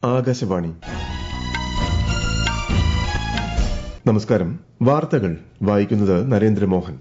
ആകാശവാണി നമസ്കാരം വാർത്തകൾ വായിക്കുന്നത് നരേന്ദ്രമോഹൻ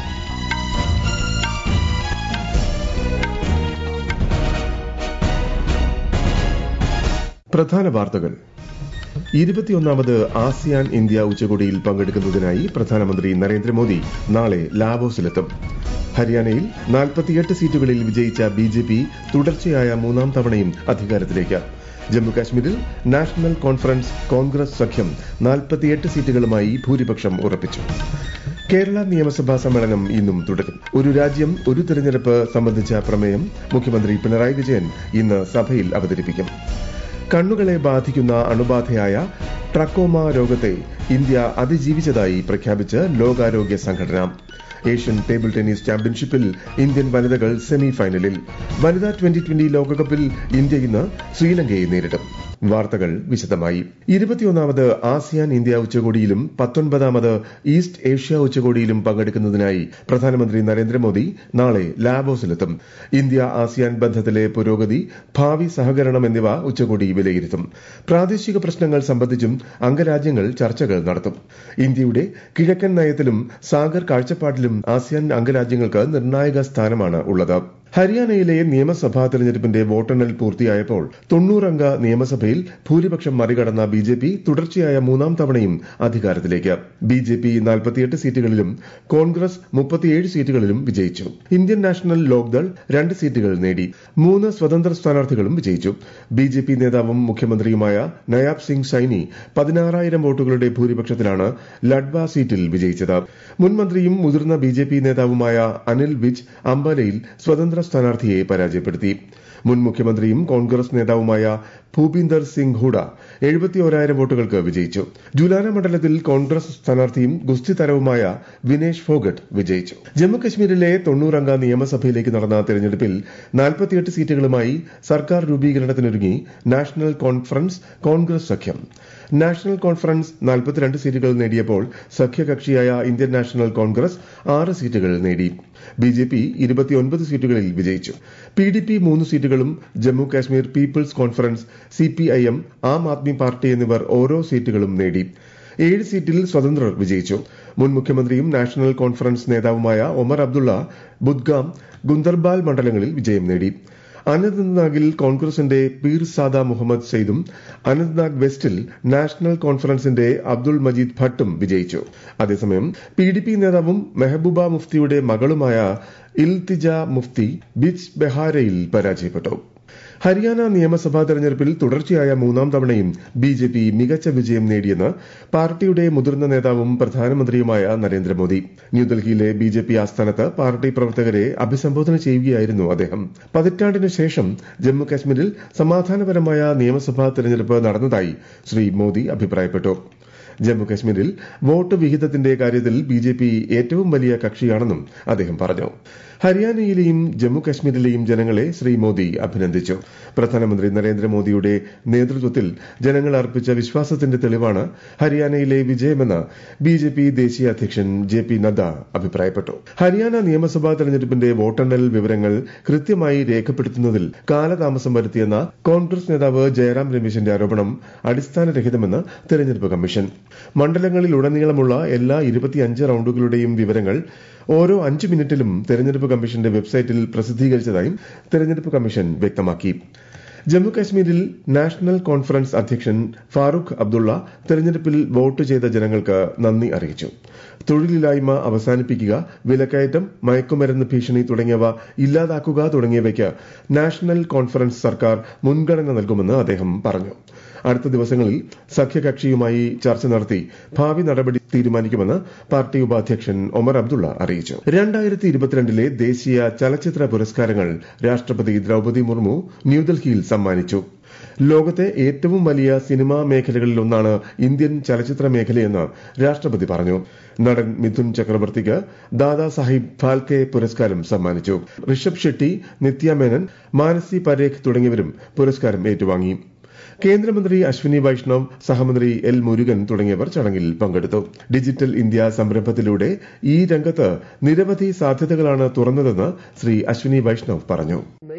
പ്രധാന വാർത്തകൾ ഇരുപത്തിയൊന്നാമത് ആസിയാൻ ഇന്ത്യ ഉച്ചകോടിയിൽ പങ്കെടുക്കുന്നതിനായി പ്രധാനമന്ത്രി നരേന്ദ്രമോദി നാളെ ലാവോസിലെത്തും ഹരിയാനയിൽ നാൽപ്പത്തിയെട്ട് സീറ്റുകളിൽ വിജയിച്ച ബി ജെ പി തുടർച്ചയായ മൂന്നാം തവണയും അധികാരത്തിലേക്ക് ജമ്മുകാശ്മീരിൽ നാഷണൽ കോൺഫറൻസ് കോൺഗ്രസ് സഖ്യം നാൽപ്പത്തിയെട്ട് സീറ്റുകളുമായി ഭൂരിപക്ഷം ഉറപ്പിച്ചു കേരള നിയമസഭാ സമ്മേളനം ഇന്നും തുടരും ഒരു രാജ്യം ഒരു തെരഞ്ഞെടുപ്പ് സംബന്ധിച്ച പ്രമേയം മുഖ്യമന്ത്രി പിണറായി വിജയൻ ഇന്ന് സഭയിൽ അവതരിപ്പിക്കും കണ്ണുകളെ ബാധിക്കുന്ന അണുബാധയായ ട്രക്കോമ രോഗത്തെ ഇന്ത്യ അതിജീവിച്ചതായി പ്രഖ്യാപിച്ച് ലോകാരോഗ്യ സംഘടന ഏഷ്യൻ ടേബിൾ ടെന്നീസ് ചാമ്പ്യൻഷിപ്പിൽ ഇന്ത്യൻ വനിതകൾ സെമി ഫൈനലിൽ വനിതാ ട്വന്റി ട്വന്റി ലോകകപ്പിൽ ഇന്ത്യ ഇന്ന് ശ്രീലങ്കയെ നേരിടും വാർത്തകൾ വിശദമായി ഇരുപത്തിയൊന്നാമത് ആസിയാൻ ഇന്ത്യ ഉച്ചകോടിയിലും പത്തൊൻപതാമത് ഈസ്റ്റ് ഏഷ്യ ഉച്ചകോടിയിലും പങ്കെടുക്കുന്നതിനായി പ്രധാനമന്ത്രി നരേന്ദ്രമോദി നാളെ ലാവോസിലെത്തും ഇന്ത്യ ആസിയാൻ ബന്ധത്തിലെ പുരോഗതി ഭാവി സഹകരണം എന്നിവ ഉച്ചകോടി വിലയിരുത്തും പ്രാദേശിക പ്രശ്നങ്ങൾ സംബന്ധിച്ചും അംഗരാജ്യങ്ങൾ ചർച്ചകൾ നടത്തും ഇന്ത്യയുടെ കിഴക്കൻ നയത്തിലും സാഗർ കാഴ്ചപ്പാടിലും ആസിയാൻ അംഗരാജ്യങ്ങൾക്ക് നിർണായക സ്ഥാനമാണ് ഉള്ളത് ഹരിയാനയിലെ നിയമസഭാ തെരഞ്ഞെടുപ്പിന്റെ വോട്ടെണ്ണൽ പൂർത്തിയായപ്പോൾ തൊണ്ണൂറംഗ നിയമസഭയിൽ ഭൂരിപക്ഷം മറികടന്ന ബി ജെ പി തുടർച്ചയായ മൂന്നാം തവണയും അധികാരത്തിലേക്ക് ബി ജെ പി നാൽപ്പത്തിയെട്ട് സീറ്റുകളിലും കോൺഗ്രസ് മുപ്പത്തിയേഴ് സീറ്റുകളിലും വിജയിച്ചു ഇന്ത്യൻ നാഷണൽ ലോക്ദൾ രണ്ട് സീറ്റുകൾ നേടി മൂന്ന് സ്വതന്ത്ര സ്ഥാനാർത്ഥികളും വിജയിച്ചു ബി ജെ പി നേതാവും മുഖ്യമന്ത്രിയുമായ നയാബ് സിംഗ് സൈനി പതിനാറായിരം വോട്ടുകളുടെ ഭൂരിപക്ഷത്തിലാണ് ലഡ്വ സീറ്റിൽ വിജയിച്ചത് മുൻ മന്ത്രിയും മുതിർന്ന ബി ജെ പി നേതാവുമായ അനിൽ വിജ് അംബാലയിൽ സ്വതന്ത്ര സ്ഥാനാർത്ഥിയെ പരാജയപ്പെടുത്തി മുൻ മുഖ്യമന്ത്രിയും കോൺഗ്രസ് നേതാവുമായ ഭൂപീന്ദർ സിംഗ് ഹൂഡ എഴുപത്തിയോരായിരം വോട്ടുകൾക്ക് വിജയിച്ചു ജുലാന മണ്ഡലത്തിൽ കോൺഗ്രസ് സ്ഥാനാർത്ഥിയും ഗുസ്തി താരവുമായ വിനേഷ് ഫോഗട്ട് വിജയിച്ചു ജമ്മുകശ്മീരിലെ തൊണ്ണൂറംഗ നിയമസഭയിലേക്ക് നടന്ന തെരഞ്ഞെടുപ്പിൽ നാൽപ്പത്തിയെട്ട് സീറ്റുകളുമായി സർക്കാർ രൂപീകരണത്തിനൊരുങ്ങി നാഷണൽ കോൺഫറൻസ് കോൺഗ്രസ് സഖ്യം നാഷണൽ കോൺഫറൻസ് നാൽപ്പത്തിരണ്ട് സീറ്റുകൾ നേടിയപ്പോൾ സഖ്യകക്ഷിയായ ഇന്ത്യൻ നാഷണൽ കോൺഗ്രസ് ആറ് സീറ്റുകൾ നേടി ബി ജെ പി ഇരുപത്തിയൊൻപത് സീറ്റുകളിൽ വിജയിച്ചു പി ഡി പി മൂന്ന് സീറ്റുകളും Jammu Kashmir People's Conference C P I M Aam Aadmi Party എന്നിവർ ഓരോ സീറ്റുകളും നേടി ഏഴ് സീറ്റിൽ സ്വതന്ത്രർ വിജയിച്ചു മുൻ മുഖ്യമന്ത്രിയും നാഷണൽ കോൺഫറൻസ് നേതാവുമായ ഒമർ അബ്ദുള്ള ബുദ്ഗാം ഗുന്ദർബാൽ മണ്ഡലങ്ങളിൽ വിജയം നേടി അനന്ത്നാഗിൽ കോൺഗ്രസിന്റെ പീർ സാദ മുഹമ്മദ് സെയ്ദും അനന്ത്നാഗ് വെസ്റ്റിൽ നാഷണൽ കോൺഫറൻസിന്റെ അബ്ദുൾ മജീദ് ഭട്ടും വിജയിച്ചു അതേസമയം പി ഡി പി നേതാവും മെഹബൂബ മുഫ്തിയുടെ മകളുമായ ഇൽത്തിജ മുഫ്തി ബിജ് ബെഹാരയിൽ പരാജയപ്പെട്ടു ഹരിയാന നിയമസഭാ തെരഞ്ഞെടുപ്പിൽ തുടർച്ചയായ മൂന്നാം തവണയും ബി ജെ പി മികച്ച വിജയം നേടിയെന്ന് പാർട്ടിയുടെ മുതിർന്ന നേതാവും പ്രധാനമന്ത്രിയുമായ നരേന്ദ്രമോദി ന്യൂഡൽഹിയിലെ ബി ജെ പി ആസ്ഥാനത്ത് പാർട്ടി പ്രവർത്തകരെ അഭിസംബോധന ചെയ്യുകയായിരുന്നു അദ്ദേഹം പതിറ്റാണ്ടിനു ശേഷം ജമ്മു കാശ്മീരിൽ സമാധാനപരമായ നിയമസഭാ തെരഞ്ഞെടുപ്പ് നടന്നതായി ശ്രീ മോദി അഭിപ്രായപ്പെട്ടു ജമ്മു കാശ്മീരിൽ വോട്ട് വിഹിതത്തിന്റെ കാര്യത്തിൽ ബി ജെ പി ഏറ്റവും വലിയ കക്ഷിയാണെന്നും അദ്ദേഹം പറഞ്ഞു ഹരിയാനയിലെയും ജമ്മു കാശ്മീരിലെയും ജനങ്ങളെ ശ്രീ മോദി അഭിനന്ദിച്ചു പ്രധാനമന്ത്രി നരേന്ദ്രമോദിയുടെ നേതൃത്വത്തിൽ ജനങ്ങൾ അർപ്പിച്ച വിശ്വാസത്തിന്റെ തെളിവാണ് ഹരിയാനയിലെ വിജയമെന്ന് ബി ജെ പി ദേശീയ അധ്യക്ഷൻ ജെ പി നദ്ദ അഭിപ്രായപ്പെട്ടു ഹരിയാന നിയമസഭാ തെരഞ്ഞെടുപ്പിന്റെ വോട്ടെണ്ണൽ വിവരങ്ങൾ കൃത്യമായി രേഖപ്പെടുത്തുന്നതിൽ കാലതാമസം വരുത്തിയെന്ന കോൺഗ്രസ് നേതാവ് ജയറാം രമേശിന്റെ ആരോപണം അടിസ്ഥാനരഹിതമെന്ന് തെരഞ്ഞെടുപ്പ് കമ്മീഷൻ മണ്ഡലങ്ങളിലുടനീളമുള്ള എല്ലാ ഇരുപത്തിയഞ്ച് റൌണ്ടുകളുടെയും വിവരങ്ങൾ ഓരോ അഞ്ച് മിനിറ്റിലും തെരഞ്ഞെടുപ്പ് കമ്മീഷന്റെ വെബ്സൈറ്റിൽ പ്രസിദ്ധീകരിച്ചതായും തെരഞ്ഞെടുപ്പ് കമ്മീഷൻ വ്യക്തമാക്കി ജമ്മു കാശ്മീരിൽ നാഷണൽ കോൺഫറൻസ് അധ്യക്ഷൻ ഫാറൂഖ് അബ്ദുള്ള തെരഞ്ഞെടുപ്പിൽ വോട്ട് ചെയ്ത ജനങ്ങൾക്ക് നന്ദി അറിയിച്ചു തൊഴിലില്ലായ്മ അവസാനിപ്പിക്കുക വിലക്കയറ്റം മയക്കുമരുന്ന് ഭീഷണി തുടങ്ങിയവ ഇല്ലാതാക്കുക തുടങ്ങിയവയ്ക്ക് നാഷണൽ കോൺഫറൻസ് സർക്കാർ മുൻഗണന നൽകുമെന്ന് അദ്ദേഹം പറഞ്ഞു അടുത്ത ദിവസങ്ങളിൽ സഖ്യകക്ഷിയുമായി ചർച്ച നടത്തി ഭാവി നടപടി തീരുമാനിക്കുമെന്ന് പാർട്ടി ഉപാധ്യക്ഷൻ ഒമർ അബ്ദുള്ള അറിയിച്ചു രണ്ടായിരത്തി ഇരുപത്തിരണ്ടിലെ ദേശീയ ചലച്ചിത്ര പുരസ്കാരങ്ങൾ രാഷ്ട്രപതി ദ്രൌപദി മുർമു ന്യൂഡൽഹിയിൽ സമ്മാനിച്ചു ലോകത്തെ ഏറ്റവും വലിയ സിനിമാ മേഖലകളിലൊന്നാണ് ഇന്ത്യൻ ചലച്ചിത്ര മേഖലയെന്ന് രാഷ്ട്രപതി പറഞ്ഞു നടൻ മിഥുൻ ചക്രവർത്തിക്ക് ദാദാ സാഹിബ് ഫാൽക്കെ പുരസ്കാരം സമ്മാനിച്ചു ഋഷഭ് ഷെട്ടി നിത്യ മേനൻ മാനസി പരേഖ് തുടങ്ങിയവരും പുരസ്കാരം ഏറ്റുവാങ്ങി കേന്ദ്രമന്ത്രി അശ്വിനി വൈഷ്ണവ് സഹമന്ത്രി എൽ മുരുകൻ തുടങ്ങിയവർ ചടങ്ങിൽ പങ്കെടുത്തു ഡിജിറ്റൽ ഇന്ത്യ സംരംഭത്തിലൂടെ ഈ രംഗത്ത് നിരവധി സാധ്യതകളാണ് തുറന്നതെന്ന് ശ്രീ അശ്വിനി വൈഷ്ണവ് പറഞ്ഞു नई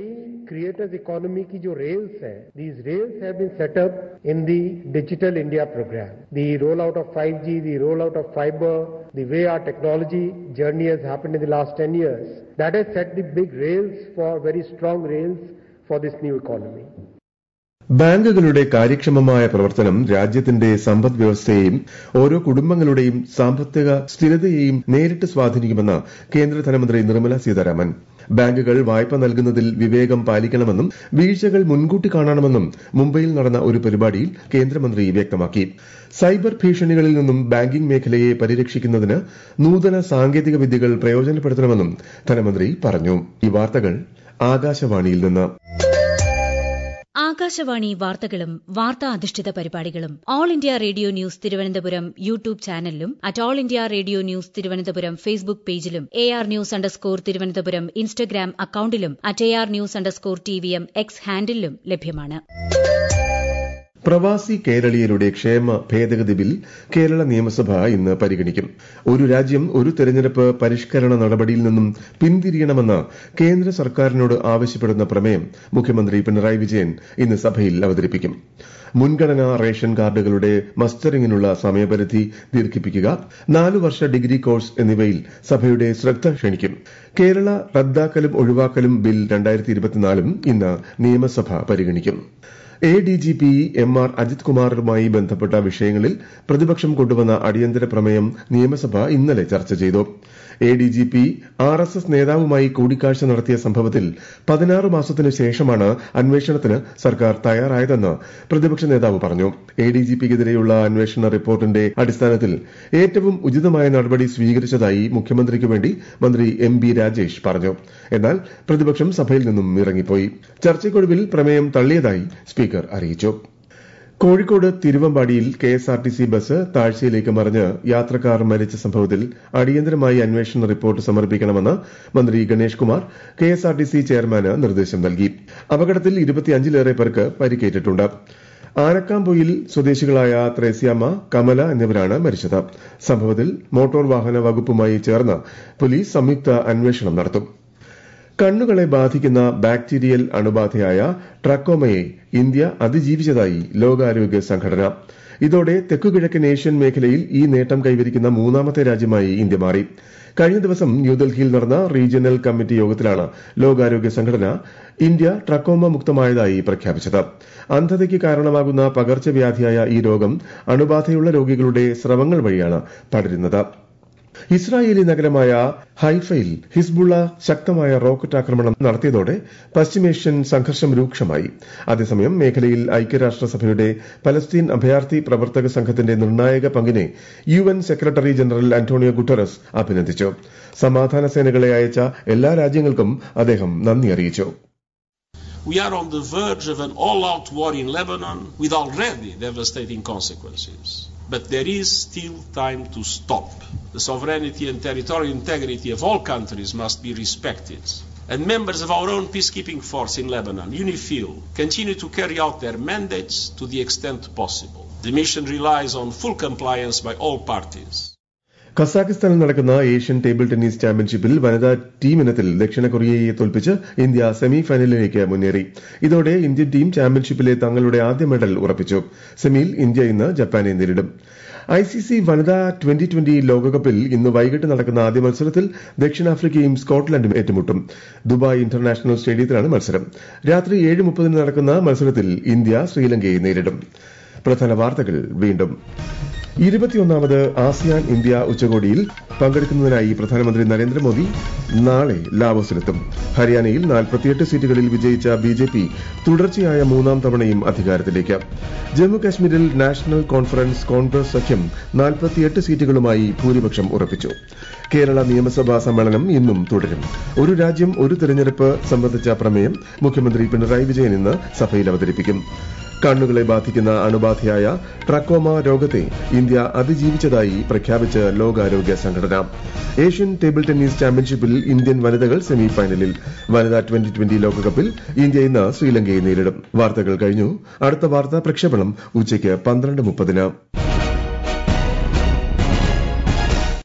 creators economy की जो rails है, these rails have been set up in the Digital India program. The rollout of 5G, the rollout of fiber, the way our technology journey has happened in the last 10 years, that has set the big rails for very strong rails for this new economy. ബാങ്കുകളുടെ കാര്യക്ഷമമായ പ്രവർത്തനം രാജ്യത്തിന്റെ സമ്പദ് വ്യവസ്ഥയെയും ഓരോ കുടുംബങ്ങളുടെയും സാമ്പത്തിക സ്ഥിരതയെയും നേരിട്ട് സ്വാധീനിക്കുമെന്ന് കേന്ദ്ര ധനമന്ത്രി നിർമ്മല സീതാരാമൻ ബാങ്കുകൾ വായ്പ നൽകുന്നതിൽ വിവേകം പാലിക്കണമെന്നും വീഴ്ചകൾ മുൻകൂട്ടി കാണണമെന്നും മുംബൈയിൽ നടന്ന ഒരു പരിപാടിയിൽ കേന്ദ്രമന്ത്രി വ്യക്തമാക്കി സൈബർ ഭീഷണികളിൽ നിന്നും ബാങ്കിംഗ് മേഖലയെ പരിരക്ഷിക്കുന്നതിന് നൂതന സാങ്കേതിക വിദ്യകൾ പ്രയോജനപ്പെടുത്തണമെന്നും ധനമന്ത്രി പറഞ്ഞു ഈ വാർത്തകൾ ആകാശവാണിയിൽ നിന്ന് ആകാശവാണി വാർത്തകളും വാർത്താ അധിഷ്ഠിത പരിപാടികളും All India Radio News Thiruvananthapuram YouTube ചാനലിലും at All India Radio News Thiruvananthapuram Facebook പേജിലും A R news underscore Thiruvananthapuram Instagram അക്കൌണ്ടിലും at A R news underscore T V M X ഹാൻഡിലും ലഭ്യമാണ് പ്രവാസി കേരളീയരുടെ ക്ഷേമ ഭേദഗതി ബിൽ കേരള നിയമസഭ ഇന്ന് പരിഗണിക്കും ഒരു രാജ്യം ഒരു തെരഞ്ഞെടുപ്പ് പരിഷ്കരണ നടപടിയിൽ നിന്നും പിന്തിരിയണമെന്ന് കേന്ദ്ര സർക്കാരിനോട് ആവശ്യപ്പെടുന്ന പ്രമേയം മുഖ്യമന്ത്രി പിണറായി വിജയൻ ഇന്ന് സഭയിൽ അവതരിപ്പിക്കും മുൻഗണനാ റേഷൻ കാർഡുകളുടെ മസ്റ്ററിംഗിനുള്ള സമയപരിധി ദീർഘിപ്പിക്കുക നാലു വർഷ ഡിഗ്രി കോഴ്സ് എന്നിവയിൽ സഭയുടെ ശ്രദ്ധ ക്ഷണിക്കും കേരള റദ്ദാക്കലും ഒഴിവാക്കലും ബിൽ രണ്ടായിരത്തി ഇരുപത്തിനാലും ഇന്ന് നിയമസഭ പരിഗണിക്കും A D G P M R Ajith കുമാറുമായി ബന്ധപ്പെട്ട വിഷയങ്ങളിൽ പ്രതിപക്ഷം കൊണ്ടുവന്ന അടിയന്തര പ്രമേയം നിയമസഭ ഇന്നലെ ചർച്ച ചെയ്തു A D G P R S S നേതാവുമായി കൂടിക്കാഴ്ച നടത്തിയ സംഭവത്തിൽ പതിനാറ് മാസത്തിനു ശേഷമാണ് അന്വേഷണത്തിന് സർക്കാർ തയ്യാറായതെന്ന് പ്രതിപക്ഷ നേതാവ് പറഞ്ഞു എ ഡി ജി പിക്കെതിരെയുള്ള അന്വേഷണ റിപ്പോർട്ടിന്റെ അടിസ്ഥാനത്തിൽ ഏറ്റവും ഉചിതമായ നടപടി സ്വീകരിച്ചതായി മുഖ്യമന്ത്രിക്ക് വേണ്ടി മന്ത്രി എം ബി രാജേഷ് പറഞ്ഞു എന്നാൽ പ്രതിപക്ഷം സഭയിൽ നിന്നും ഇറങ്ങിപ്പോയി ചർച്ചയ്ക്കൊടുവിൽ പ്രമേയം തള്ളിയതായി സ്പീക്കർ അറിയിച്ചു കോഴിക്കോട് തിരുവമ്പാടിയിൽ കെഎസ്ആർടിസി ബസ് താഴ്ചയിലേക്ക് മറിഞ്ഞ് യാത്രക്കാർ മരിച്ച സംഭവത്തിൽ അടിയന്തരമായി അന്വേഷണ റിപ്പോർട്ട് സമർപ്പിക്കണമെന്ന് മന്ത്രി ഗണേഷ് കുമാർ കെഎസ്ആർടിസി ചെയർമാന് നിർദ്ദേശം നൽകി അപകടത്തിൽ ഇരുപത്തിയഞ്ചിലേറെ പേർക്ക് പരിക്കേറ്റിട്ടുണ്ട് ആനക്കാംപൊയിൽ സ്വദേശികളായ ത്രേസ്യാമ്മ കമല എന്നിവരാണ് മരിച്ചത് സംഭവത്തിൽ മോട്ടോർ വാഹന വകുപ്പുമായി ചേർന്ന് പോലീസ് സംയുക്ത അന്വേഷണം നടത്തും കണ്ണുകളെ ബാധിക്കുന്ന ബാക്ടീരിയൽ അണുബാധയായ ട്രക്കോമയെ ഇന്ത്യ അതിജീവിച്ചതായി ലോകാരോഗ്യ സംഘടന ഇതോടെ തെക്കുകിഴക്കൻ ഏഷ്യൻ മേഖലയിൽ ഈ നേട്ടം കൈവരിക്കുന്ന മൂന്നാമത്തെ രാജ്യമായി ഇന്ത്യ മാറി കഴിഞ്ഞ ദിവസം ന്യൂഡൽഹിയിൽ നടന്ന റീജിയണൽ കമ്മിറ്റി യോഗത്തിലാണ് ലോകാരോഗ്യ സംഘടന ഇന്ത്യ ട്രക്കോമ മുക്തമായതായി പ്രഖ്യാപിച്ചത് അന്ധതയ്ക്ക് കാരണമാകുന്ന പകർച്ചവ്യാധിയായ ഈ രോഗം അണുബാധയുള്ള രോഗികളുടെ സ്രവങ്ങൾ വഴിയാണ് പടരുന്നത് ഇസ്രായേലി നഗരമായ ഹൈഫയിൽ ഹിസ്ബുള്ള ശക്തമായ റോക്കറ്റ് ആക്രമണം നടത്തിയതോടെ പശ്ചിമേഷ്യൻ സംഘർഷം രൂക്ഷമായി അതേസമയം മേഖലയിൽ ഐക്യരാഷ്ട്രസഭയുടെ പലസ്തീൻ അഭയാർത്ഥി പ്രവർത്തക സംഘത്തിന്റെ നിർണായക പങ്കിനെ U N secretary general Antonio Guterres അഭിനന്ദിച്ചു സമാധാന സേനകളെ അയച്ച എല്ലാ രാജ്യങ്ങൾക്കും അദ്ദേഹം നന്ദി അറിയിച്ചു We are on the verge of an all-out war in Lebanon with already devastating consequences. But there is still time to stop. The sovereignty and territorial integrity of all countries must be respected. And members of our own peacekeeping force in Lebanon, UNIFIL, continue to carry out their mandates to the extent possible. The mission relies on full compliance by all parties. കസാഖിസ്ഥാനിൽ നടക്കുന്ന Asian table tennis ചാമ്പ്യൻഷിപ്പിൽ വനിതാ team ഇനത്തിൽ ദക്ഷിണ കൊറിയയെ തോൽപ്പിച്ച് India semi ഫൈനലിലേക്ക് മുന്നേറി ഇതോടെ Indian team ചാമ്പ്യൻഷിപ്പിലെ തങ്ങളുടെ ആദ്യ മെഡൽ ഉറപ്പിച്ചു സെമിയിൽ ഇന്ത്യ ഇന്ന് ജപ്പാനെ നേരിടും ഐസിസി വനിതാ ട്വന്റി ട്വന്റി ലോകകപ്പിൽ ഇന്ന് വൈകിട്ട് നടക്കുന്ന ആദ്യ മത്സരത്തിൽ ദക്ഷിണാഫ്രിക്കയും സ്കോട്ട്ലൻഡും ഏറ്റുമുട്ടും ദുബായ് ഇന്റർനാഷണൽ സ്റ്റേഡിയത്തിലാണ് മത്സരം രാത്രി ഏഴ് മുപ്പതിന് നടക്കുന്ന മത്സരത്തിൽ ഇന്ത്യ ശ്രീലങ്കയെ നേരിടും പ്രധാന വാർത്തകൾ വീണ്ടും ഇരുപത്തിയൊന്നാമത് ആസിയാൻ ഇന്ത്യ ഉച്ചകോടിയിൽ പങ്കെടുക്കുന്നതിനായി പ്രധാനമന്ത്രി നരേന്ദ്രമോദി നാളെ ലാവോസിലെത്തും ഹരിയാനയിൽ നാൽപ്പത്തിയെട്ട് സീറ്റുകളിൽ വിജയിച്ച ബി ജെ പി തുടർച്ചയായ മൂന്നാം തവണയും അധികാരത്തിലേക്ക് ജമ്മു കാശ്മീരിൽ നാഷണൽ കോൺഫറൻസ് കോൺഗ്രസ് സഖ്യം നാൽപ്പത്തിയെട്ട് സീറ്റുകളുമായി ഭൂരിപക്ഷം ഉറപ്പിച്ചു കേരള നിയമസഭാ സമ്മേളനം ഇന്നും തുടരും ഒരു രാജ്യം ഒരു തെരഞ്ഞെടുപ്പ് സംബന്ധിച്ച പ്രമേയം മുഖ്യമന്ത്രി പിണറായി വിജയൻ ഇന്ന് സഭയിൽ അവതരിപ്പിക്കും കണ്ണുകളെ ബാധിക്കുന്ന അണുബാധയായ ട്രക്കോമ രോഗത്തെ ഇന്ത്യ അതിജീവിച്ചതായി പ്രഖ്യാപിച്ച് ലോകാരോഗ്യ സംഘടന ഏഷ്യൻ ടേബിൾ ടെന്നീസ് ചാമ്പ്യൻഷിപ്പിൽ ഇന്ത്യൻ വനിതകൾ സെമി ഫൈനലിൽ വനിതാ ട്വന്റി ട്വന്റി ലോകകപ്പിൽ ഇന്ത്യ ഇന്ന് ശ്രീലങ്കയെ നേരിടും വാർത്തകൾ കഴിഞ്ഞു അടുത്ത വാർത്താ പ്രക്ഷേപണം ഉച്ചയ്ക്ക് പന്ത്രണ്ട് മുപ്പതിന്